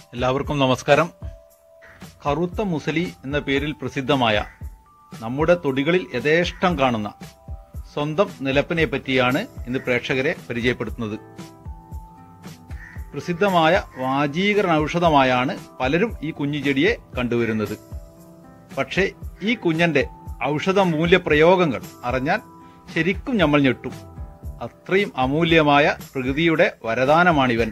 എല്ലാവർക്കും നമസ്കാരം കറുത്ത മുസലി എന്ന പേരിൽ പ്രസിദ്ധമായ നമ്മുടെ തൊടികളിൽ യഥേഷ്ടം കാണുന്ന സ്വന്തം നിലപ്പിനെ പറ്റിയാണ് ഇന്ന് പ്രേക്ഷകരെ പരിചയപ്പെടുത്തുന്നത് പ്രസിദ്ധമായ വാജീകരണ ഔഷധമായാണ് പലരും ഈ കുഞ്ഞു ചെടിയെ കണ്ടുവരുന്നത് പക്ഷേ ഈ കുഞ്ഞന്റെ ഔഷധ മൂല്യപ്രയോഗങ്ങൾ അറിഞ്ഞാൽ ശരിക്കും നമ്മൾ ഞെട്ടും അത്രയും അമൂല്യമായ പ്രകൃതിയുടെ വരദാനമാണിവൻ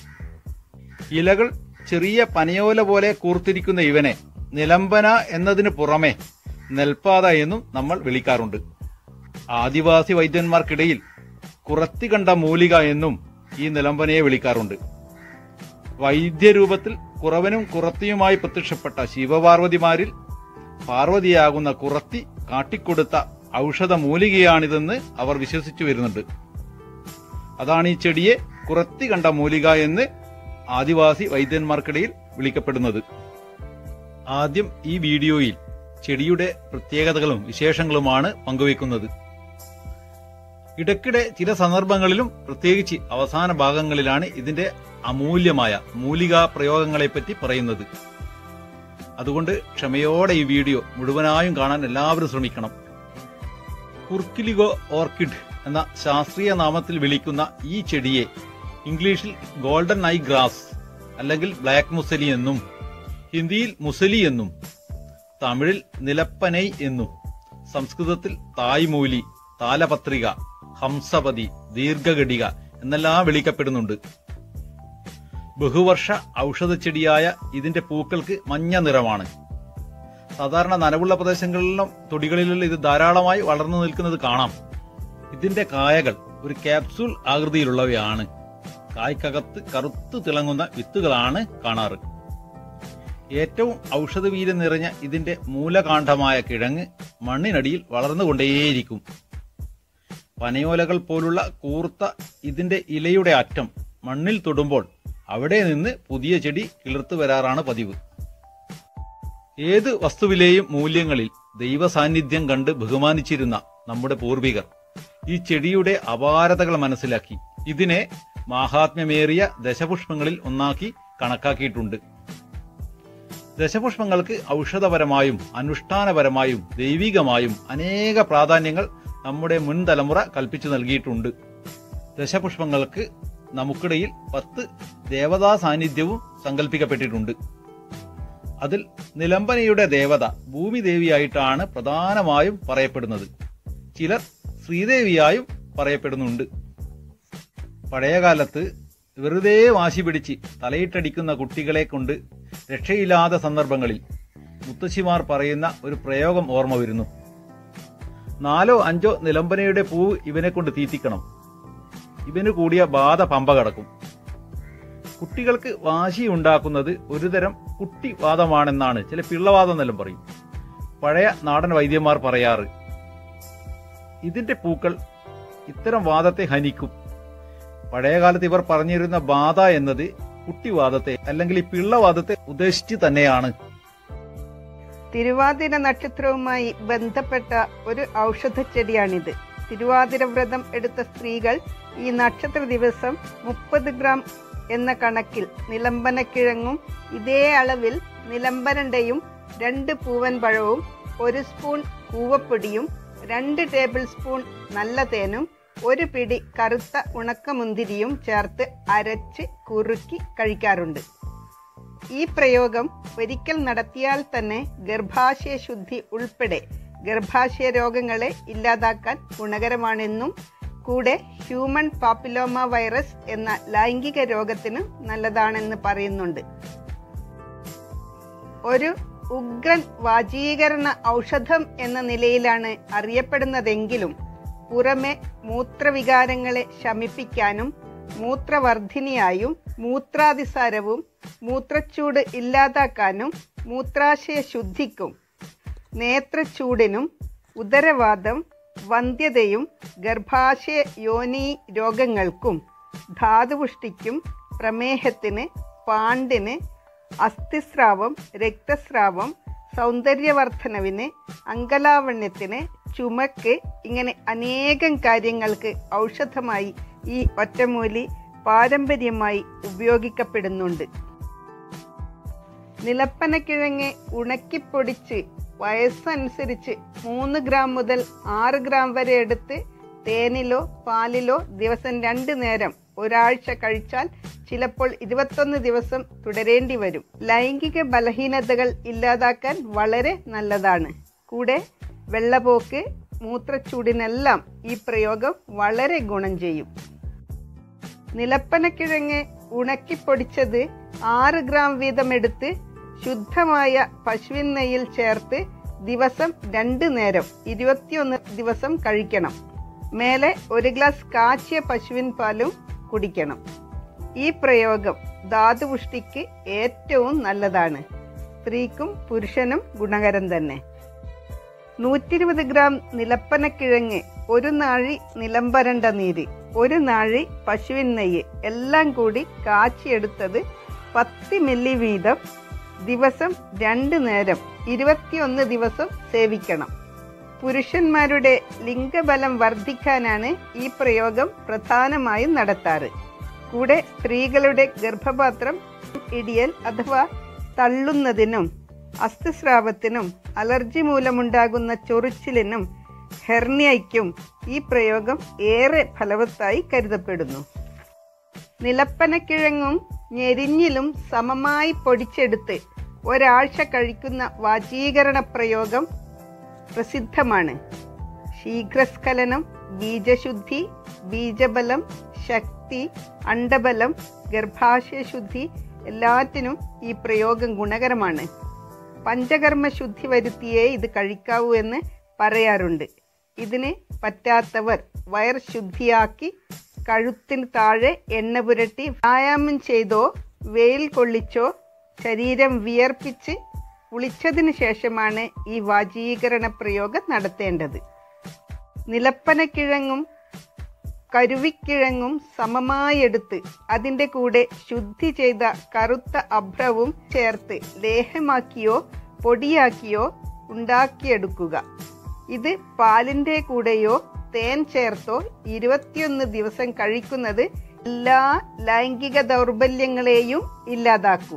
ഇലകൾ ചെറിയ പനയോല പോലെ കൂർത്തിരിക്കുന്ന ഇവനെ നിലമ്പന എന്നതിന് പുറമെ നെൽപ്പാത എന്നും നമ്മൾ വിളിക്കാറുണ്ട് ആദിവാസി വൈദ്യന്മാർക്കിടയിൽ കുറത്തി കണ്ട മൂലിക എന്നും ഈ നിലമ്പനയെ വിളിക്കാറുണ്ട് വൈദ്യരൂപത്തിൽ കുറവനും കുറത്തിയുമായി പ്രത്യക്ഷപ്പെട്ട ശിവപാർവതിമാരിൽ പാർവതിയാകുന്ന കുറത്തി കാട്ടിക്കൊടുത്ത ഔഷധ മൂലികയാണിതെന്ന് അവർ വിശ്വസിച്ചു വരുന്നുണ്ട് അതാണ് ഈ ചെടിയെ കുറത്തി കണ്ട മൂലിക എന്ന് ആദിവാസി വൈദ്യന്മാർക്കിടയിൽ വിളിക്കപ്പെടുന്നത് ആദ്യം ഈ വീഡിയോയിൽ ചെടിയുടെ പ്രത്യേകതകളും വിശേഷങ്ങളുമാണ് പങ്കുവെക്കുന്നത് ഇടയ്ക്കിടെ ചില സന്ദർഭങ്ങളിലും പ്രത്യേകിച്ച് അവസാന ഭാഗങ്ങളിലാണ് ഇതിന്റെ അമൂല്യമായ മൂലികാ പ്രയോഗങ്ങളെപ്പറ്റി പറയുന്നത് അതുകൊണ്ട് ക്ഷമയോടെ ഈ വീഡിയോ മുഴുവനായും കാണാൻ എല്ലാവരും ശ്രമിക്കണം കുർക്കിലിഗോ ഓർക്കിഡ് എന്ന ശാസ്ത്രീയ നാമത്തിൽ വിളിക്കുന്ന ഈ ചെടിയെ ഇംഗ്ലീഷിൽ ഗോൾഡൻ ഐ ഗ്രാസ് അല്ലെങ്കിൽ ബ്ലാക്ക് മുസലി എന്നും ഹിന്ദിയിൽ മുസലി എന്നും തമിഴിൽ നിലപ്പനൈ എന്നും സംസ്കൃതത്തിൽ തായ്മൂലി താലപത്രിക ഹംസപതി ദീർഘഘടിക എന്നെല്ലാം വിളിക്കപ്പെടുന്നുണ്ട് ബഹുവർഷ ഔഷധച്ചെടിയായ ഇതിന്റെ പൂക്കൾക്ക് മഞ്ഞ നിറമാണ് സാധാരണ നനവുള്ള പ്രദേശങ്ങളിലും തൊടികളിലുള്ള ഇത് ധാരാളമായി വളർന്നു നിൽക്കുന്നത് കാണാം ഇതിന്റെ കായകൾ ഒരു ക്യാപ്സൂൾ ആകൃതിയിലുള്ളവയാണ് കായ്ക്കകത്ത് കറുത്തു തിളങ്ങുന്ന വിത്തുകളാണ് കാണാറ് ഏറ്റവും ഔഷധവീര്യം നിറഞ്ഞ ഇതിന്റെ മൂലകാന്ഡമായ കിഴങ്ങ് മണ്ണിനടിയിൽ വളർന്നുകൊണ്ടേയിരിക്കും പനയോലകൾ പോലുള്ള കൂർത്ത ഇതിന്റെ ഇലയുടെ അറ്റം മണ്ണിൽ തൊടുമ്പോൾ അവിടെ നിന്ന് പുതിയ ചെടി കിളിർത്തു വരാറാണ് പതിവ് ഏത് വസ്തുവിലെയും മൂല്യങ്ങളിൽ ദൈവ സാന്നിധ്യം കണ്ട് ബഹുമാനിച്ചിരുന്ന നമ്മുടെ പൂർവികർ ഈ ചെടിയുടെ അപാരതകൾ മനസ്സിലാക്കി ഇതിനെ മാഹാത്മ്യമേറിയ ദശപുഷ്പങ്ങളിൽ ഒന്നാക്കി കണക്കാക്കിയിട്ടുണ്ട് ദശപുഷ്പങ്ങൾക്ക് ഔഷധപരമായും അനുഷ്ഠാനപരമായും ദൈവികമായും അനേക പ്രാധാന്യങ്ങൾ നമ്മുടെ മുൻ തലമുറ കൽപ്പിച്ചു നൽകിയിട്ടുണ്ട് ദശപുഷ്പങ്ങൾക്ക് നമുക്കിടയിൽ പത്ത് ദേവതാ സാന്നിധ്യവും സങ്കല്പിക്കപ്പെട്ടിട്ടുണ്ട് അതിൽ നിലമ്പനയുടെ ദേവത ഭൂമിദേവിയായിട്ടാണ് പ്രധാനമായും പറയപ്പെടുന്നത് ചിലർ ശ്രീദേവിയായും പറയപ്പെടുന്നുണ്ട് പഴയകാലത്ത് വെറുതെ വാശി പിടിച്ച് തലയിട്ടടിക്കുന്ന കുട്ടികളെ കൊണ്ട് രക്ഷയില്ലാത്ത സന്ദർഭങ്ങളിൽ മുത്തശ്ശിമാർ പറയുന്ന ഒരു പ്രയോഗം ഓർമ്മ വരുന്നു നാലോ അഞ്ചോ നിലമ്പനയുടെ പൂവ് ഇവനെ കൊണ്ട് തീറ്റിക്കണം ഇവന് കൂടിയ ബാധ പമ്പ കടക്കും കുട്ടികൾക്ക് വാശി ഉണ്ടാക്കുന്നത് ഒരുതരം കുട്ടിവാദമാണെന്നാണ് ചില പിള്ളവാദം എന്നെല്ലാം പറയും പഴയ നാടൻ വൈദ്യന്മാർ പറയാറ് ഇതിന്റെ പൂക്കൾ ഇത്തരം വാദത്തെ ഹനിക്കും പഴയകാലത്ത് ഇവർ പറഞ്ഞിരുന്ന ബാധ എന്നത് കുട്ടിവാദത്തെ അല്ലെങ്കിൽ ഈ പിള്ളവാദത്തെ ഉദ്ദേശിച്ച് തന്നെയാണ് തിരുവാതിര നക്ഷത്രവുമായി ബന്ധപ്പെട്ട ഒരു ഔഷധച്ചെടിയാണിത് തിരുവാതിര വ്രതം എടുത്ത സ്ത്രീകൾ ഈ നക്ഷത്ര ദിവസം മുപ്പത് ഗ്രാം എന്ന കണക്കിൽ നിലമ്പനക്കിഴങ്ങും ഇതേ അളവിൽ നിലമ്പനണ്ടയും രണ്ട് പൂവൻ പഴവും ഒരു സ്പൂൺ കൂവപ്പൊടിയും രണ്ട് ടേബിൾ സ്പൂൺ നല്ല തേനും ഒരു പിടി കറുത്ത ഉണക്കമുന്തിരിയും ചേർത്ത് അരച്ച് കുറുക്കി കഴിക്കാറുണ്ട് ഈ പ്രയോഗം ഒരിക്കൽ നടത്തിയാൽ തന്നെ ഗർഭാശയ ശുദ്ധി ഉൾപ്പെടെ ഗർഭാശയ രോഗങ്ങളെ ഇല്ലാതാക്കാൻ ഗുണകരമാണെന്നും കൂടെ ഹ്യൂമൻ പാപ്പിലോമ വൈറസ് എന്ന ലൈംഗിക രോഗത്തിന് നല്ലതാണെന്ന് പറയുന്നുണ്ട് ഒരു ഉഗ്രൻ വാചീകരണ ഔഷധം എന്ന നിലയിലാണ് അറിയപ്പെടുന്നതെങ്കിലും പുറമെ മൂത്രവികാരങ്ങളെ ശമിപ്പിക്കാനും മൂത്രവർദ്ധിനിയായും മൂത്രാതിസാരവും മൂത്രച്ചൂട് ഇല്ലാതാക്കാനും മൂത്രാശയ ശുദ്ധിക്കും നേത്രച്ചൂടിനും ഉദരവാദം വന്ധ്യതയും ഗർഭാശയ യോനി രോഗങ്ങൾക്കും ധാതുപുഷ്ടിക്കും പ്രമേഹത്തിന് പാണ്ടിന് അസ്ഥിസ്രാവം രക്തസ്രാവം സൗന്ദര്യവർദ്ധനവിന് അങ്കലാവണ്യത്തിന് ചുമക്ക് ഇങ്ങനെ അനേകം കാര്യങ്ങൾക്ക് ഔഷധമായി ഈ ഒറ്റമൂലി പാരമ്പര്യമായി ഉപയോഗിക്കപ്പെടുന്നുണ്ട് നിലപ്പനക്കിഴങ്ങ് ഉണക്കിപ്പൊടിച്ച് വയസ്സനുസരിച്ച് മൂന്ന് ഗ്രാം മുതൽ ആറ് ഗ്രാം വരെ എടുത്ത് തേനിലോ പാലിലോ ദിവസം രണ്ട് നേരം ഒരാഴ്ച കഴിച്ചാൽ ചിലപ്പോൾ ഇരുപത്തൊന്ന് ദിവസം തുടരേണ്ടി വരും ലൈംഗിക ബലഹീനതകൾ ഇല്ലാതാക്കാൻ വളരെ നല്ലതാണ് കൂടെ വെള്ളപോക്ക് മൂത്രച്ചൂടിനെല്ലാം ഈ പ്രയോഗം വളരെ ഗുണം ചെയ്യും നിലപ്പനക്കിഴങ്ങ് ഉണക്കിപ്പൊടിച്ചത് ആറ് ഗ്രാം വീതം എടുത്ത് ശുദ്ധമായ പശുവിൻ നെയ്യിൽ ചേർത്ത് ദിവസം രണ്ട് നേരം ഇരുപത്തിയൊന്ന് ദിവസം കഴിക്കണം മേലെ ഒരു ഗ്ലാസ് കാച്ചിയ പശുവിൻ പാലും കുടിക്കണം ഈ പ്രയോഗം ധാതുപുഷ്ടിക്ക് ഏറ്റവും നല്ലതാണ് സ്ത്രീക്കും പുരുഷനും ഗുണകരം തന്നെ നൂറ്റിരുപത് ഗ്രാം നിലപ്പനക്കിഴങ്ങ് ഒരു നാഴി നിലംപരണ്ട നീര് ഒരു നാഴി പശുവിൻ നെയ്യ് എല്ലാം കൂടി കാച്ചിയെടുത്തത് പത്ത് മില്ലി വീതം ദിവസം രണ്ട് നേരം ഇരുപത്തിയൊന്ന് ദിവസം സേവിക്കണം പുരുഷന്മാരുടെ ലിംഗബലം വർദ്ധിക്കാനാണ് ഈ പ്രയോഗം പ്രധാനമായും നടത്താറ് കൂടെ സ്ത്രീകളുടെ ഗർഭപാത്രം ഇടിയൽ അഥവാ തള്ളുന്നതിനും അസ്ഥിസ്രാവത്തിനും അലർജി മൂലമുണ്ടാകുന്ന ചൊറിച്ചിലിനും ഹെർണിയയ്ക്കും ഈ പ്രയോഗം ഏറെ ഫലവത്തായി കരുതപ്പെടുന്നു നിലപ്പനക്കിഴങ്ങും ഞെരിഞ്ഞിലും സമമായി പൊടിച്ചെടുത്ത് ഒരാഴ്ച കഴിക്കുന്ന വാചീകരണ പ്രയോഗം പ്രസിദ്ധമാണ് ശീഘ്രസ്ഖലനം ബീജശുദ്ധി ബീജബലം ശക്തി അണ്ടബലം ഗർഭാശയശുദ്ധി എല്ലാറ്റിനും ഈ പ്രയോഗം ഗുണകരമാണ് പഞ്ചകർമ്മ ശുദ്ധി വരുത്തിയേ ഇത് കഴിക്കാവൂ എന്ന് പറയാറുണ്ട് ഇതിന് പറ്റാത്തവർ വയർ ശുദ്ധിയാക്കി കഴുത്തിന് താഴെ എണ്ണ പുരട്ടി വ്യായാമം ചെയ്തോ വെയിൽ കൊള്ളിച്ചോ ശരീരം വിയർപ്പിച്ച് കുളിച്ചതിന് ശേഷമാണ് ഈ വാചീകരണ പ്രയോഗം നടത്തേണ്ടത് നിലപ്പനക്കിഴങ്ങും കരുവിക്കിഴങ്ങും സമമായി എടുത്ത് അതിൻ്റെ കൂടെ ശുദ്ധി ചെയ്ത കറുത്ത അഭ്രവും ചേർത്ത് ലേഹമാക്കിയോ പൊടിയാക്കിയോ ഉണ്ടാക്കിയെടുക്കുക ഇത് പാലിൻ്റെ കൂടെയോ തേൻ ചേർത്തോ ഇരുപത്തിയൊന്ന് ദിവസം കഴിക്കുന്നത് എല്ലാ ലൈംഗിക ദൗർബല്യങ്ങളെയും ഇല്ലാതാക്കും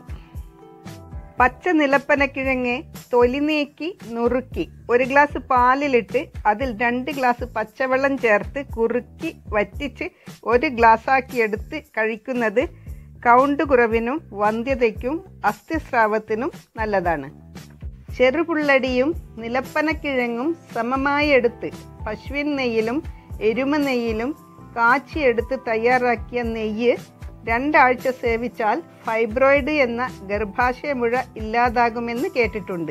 പച്ച നിലപ്പനക്കിഴങ്ങ് തൊലി നീക്കി നുറുക്കി ഒരു ഗ്ലാസ് പാലിലിട്ട് അതിൽ രണ്ട് ഗ്ലാസ് പച്ചവെള്ളം ചേർത്ത് കുറുക്കി വറ്റിച്ച് ഒരു ഗ്ലാസ്സാക്കി എടുത്ത് കഴിക്കുന്നത് കൗണ്ട് കുറവിനും വന്ധ്യതയ്ക്കും അസ്ഥിസ്രാവത്തിനും നല്ലതാണ് ചെറുപുള്ളടിയും നിലപ്പനക്കിഴങ്ങും സമമായി എടുത്ത് പശുവിൻ നെയ്യിലും എരുമ നെയ്യിലും കാച്ചിയെടുത്ത് തയ്യാറാക്കിയ നെയ്യ് രണ്ടാഴ്ച സേവിച്ചാൽ ഫൈബ്രോയിഡ് എന്ന ഗർഭാശയമുഴ ഇല്ലാതാകുമെന്ന് കേട്ടിട്ടുണ്ട്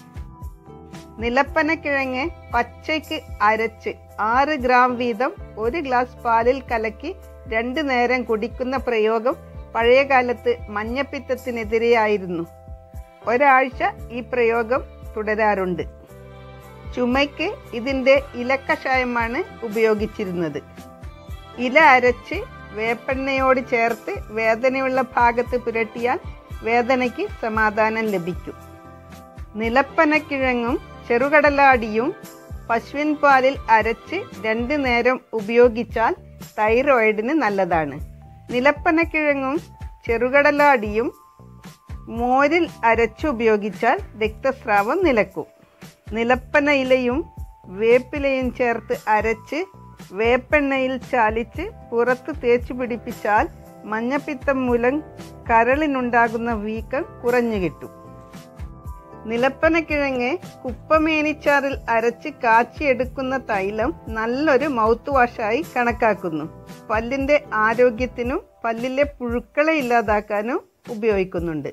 നിലപ്പനക്കിഴങ്ങ് പച്ചയ്ക്ക് അരച്ച് ആറ് ഗ്രാം വീതം ഒരു ഗ്ലാസ് പാലിൽ കലക്കി രണ്ടു നേരം കുടിക്കുന്ന പ്രയോഗം പഴയകാലത്ത് മഞ്ഞപ്പിത്തത്തിനെതിരെയായിരുന്നു ഒരാഴ്ച ഈ പ്രയോഗം തുടരാറുണ്ട് ചുമയ്ക്ക് ഇതിൻ്റെ ഇലക്കഷായമാണ് ഉപയോഗിച്ചിരുന്നത് ഇല അരച്ച് വേപ്പെണ്ണയോട് ചേർത്ത് വേദനയുള്ള ഭാഗത്ത് പുരട്ടിയാൽ വേദനയ്ക്ക് സമാധാനം ലഭിക്കും നിലപ്പനക്കിഴങ്ങും ചെറുകടലാടിയും പശുവിൻ പാലിൽ അരച്ച് രണ്ട് നേരം ഉപയോഗിച്ചാൽ തൈറോയിഡിന് നല്ലതാണ് നിലപ്പനക്കിഴങ്ങും ചെറുകടലാടിയും മോരിൽ അരച്ചുപയോഗിച്ചാൽ രക്തസ്രാവം നിലക്കും നിലപ്പന ഇലയും വേപ്പിലയും ചേർത്ത് അരച്ച് വേപ്പെണ്ണയിൽ ചാലിച്ച് പുറത്ത് തേച്ചു പിടിപ്പിച്ചാൽ മഞ്ഞപ്പിത്തം മൂലം കരളിനുണ്ടാകുന്ന വീക്കം കുറഞ്ഞു കിട്ടും നിലപ്പനക്കിഴങ്ങ് കുപ്പമേനിച്ചാറിൽ അരച്ച് കാച്ചിയെടുക്കുന്ന തൈലം നല്ലൊരു മൗത്ത് വാഷായി കണക്കാക്കുന്നു പല്ലിന്റെ ആരോഗ്യത്തിനും പല്ലിലെ പുഴുക്കളെ ഇല്ലാതാക്കാനും ഉപയോഗിക്കുന്നുണ്ട്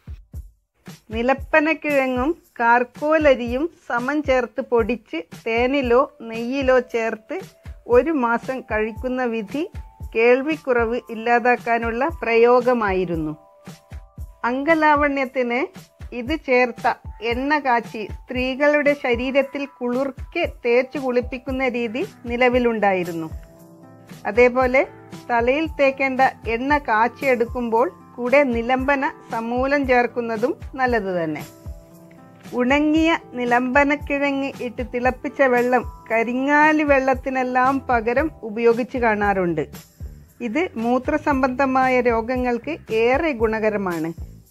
നിലപ്പനക്കിഴങ്ങും കാർക്കോലരിയും സമം ചേർത്ത് പൊടിച്ച് തേനിലോ നെയ്യിലോ ചേർത്ത് ഒരു മാസം കഴിക്കുന്ന വിധി കേൾവിക്കുറവ് ഇല്ലാതാക്കാനുള്ള പ്രയോഗമായിരുന്നു അംഗലാവണ്യത്തിന് ഇത് ചേർത്ത എണ്ണ കാച്ചി സ്ത്രീകളുടെ ശരീരത്തിൽ കുളിർക്കെ തേച്ച് കുളിപ്പിക്കുന്ന രീതി നിലവിലുണ്ടായിരുന്നു അതേപോലെ തലയിൽ തേക്കേണ്ട എണ്ണ കാച്ചിയെടുക്കുമ്പോൾ കൂടെ നിലമ്പന സമൂലം ചേർക്കുന്നതും നല്ലത് തന്നെ ഉണങ്ങിയ നിലമ്പനക്കിഴങ്ങ് ഇട്ട് തിളപ്പിച്ച വെള്ളം കരിങ്ങാലി വെള്ളത്തിനെല്ലാം പകരം ഉപയോഗിച്ച് കാണാറുണ്ട് ഇത് മൂത്രസംബന്ധമായ രോഗങ്ങൾക്ക് ഏറെ ഗുണകരമാണ്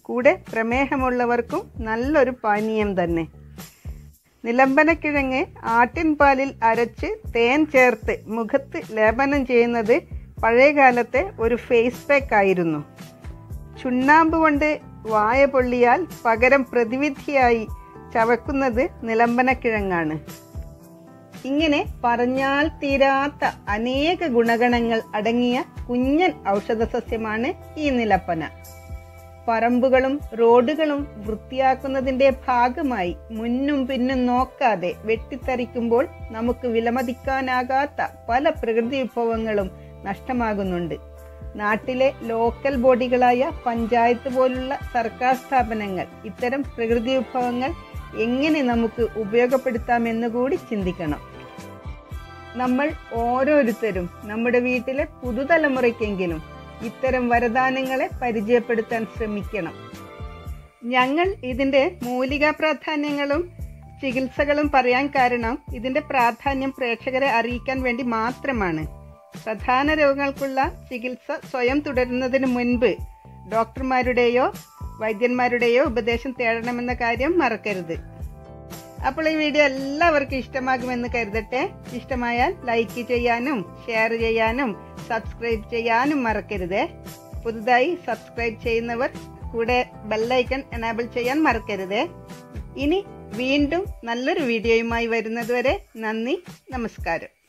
കൂടെ പ്രമേഹമുള്ളവർക്കും നല്ലൊരു പാനീയം തന്നെ നിലമ്പനക്കിഴങ്ങ് ആട്ടിൻപാലിൽ അരച്ച് തേൻ ചേർത്ത് മുഖത്ത് ലേപനം ചെയ്യുന്നത് പഴയകാലത്തെ ഒരു ഫേസ് പാക്ക് ആയിരുന്നു ചുണ്ണാമ്പ് കൊണ്ട് വായ പൊള്ളിയാൽ പകരം പ്രതിവിധിയായി ചവക്കുന്നത് നിലമ്പനക്കിഴങ്ങാണ് ഇങ്ങനെ പറഞ്ഞാൽ തീരാത്ത അനേക ഗുണഗണങ്ങൾ അടങ്ങിയ കുഞ്ഞൻ ഔഷധ സസ്യമാണ് ഈ നിലപ്പന പറമ്പുകളും റോഡുകളും വൃത്തിയാക്കുന്നതിന്റെ ഭാഗമായി മുന്നും പിന്നും നോക്കാതെ വെട്ടിത്തെറിക്കുമ്പോൾ നമുക്ക് വിലമതിക്കാനാകാത്ത പല പ്രകൃതി വിഭവങ്ങളും നഷ്ടമാകുന്നുണ്ട് നാട്ടിലെ ലോക്കൽ ബോഡികളായ പഞ്ചായത്ത് പോലുള്ള സർക്കാർ സ്ഥാപനങ്ങൾ ഇത്തരം പ്രകൃതി വിഭവങ്ങൾ എങ്ങനെ നമുക്ക് ഉപയോഗപ്പെടുത്താമെന്ന് കൂടി ചിന്തിക്കണം നമ്മൾ ഓരോരുത്തരും നമ്മുടെ വീട്ടിലെ പുതുതലമുറയ്ക്കെങ്കിലും ഇത്തരം വരദാനങ്ങളെ പരിചയപ്പെടുത്താൻ ശ്രമിക്കണം ഞങ്ങൾ ഇതിന്റെ മൂലിക പ്രാധാന്യങ്ങളും ചികിത്സകളും പറയാൻ കാരണം ഇതിന്റെ പ്രാധാന്യം പ്രേക്ഷകരെ അറിയിക്കാൻ വേണ്ടി മാത്രമാണ് പ്രധാന രോഗങ്ങൾക്കുള്ള ചികിത്സ സ്വയം തുടരുന്നതിന് മുൻപ് ഡോക്ടർമാരുടെയോ വൈദ്യന്മാരുടെയോ ഉപദേശം തേടണമെന്ന കാര്യം മറക്കരുത് അപ്പോൾ ഈ വീഡിയോ എല്ലാവർക്കും ഇഷ്ടമാകുമെന്ന് കരുതട്ടെ ഇഷ്ടമായാൽ ലൈക്ക് ചെയ്യാനും ഷെയർ ചെയ്യാനും സബ്സ്ക്രൈബ് ചെയ്യാനും മറക്കരുത് പുതുതായി സബ്സ്ക്രൈബ് ചെയ്യുന്നവർ കൂടെ ബെല്ലൈക്കൺ എനാബിൾ ചെയ്യാൻ മറക്കരുത് ഇനി വീണ്ടും നല്ലൊരു വീഡിയോയുമായി വരുന്നതുവരെ നന്ദി നമസ്കാരം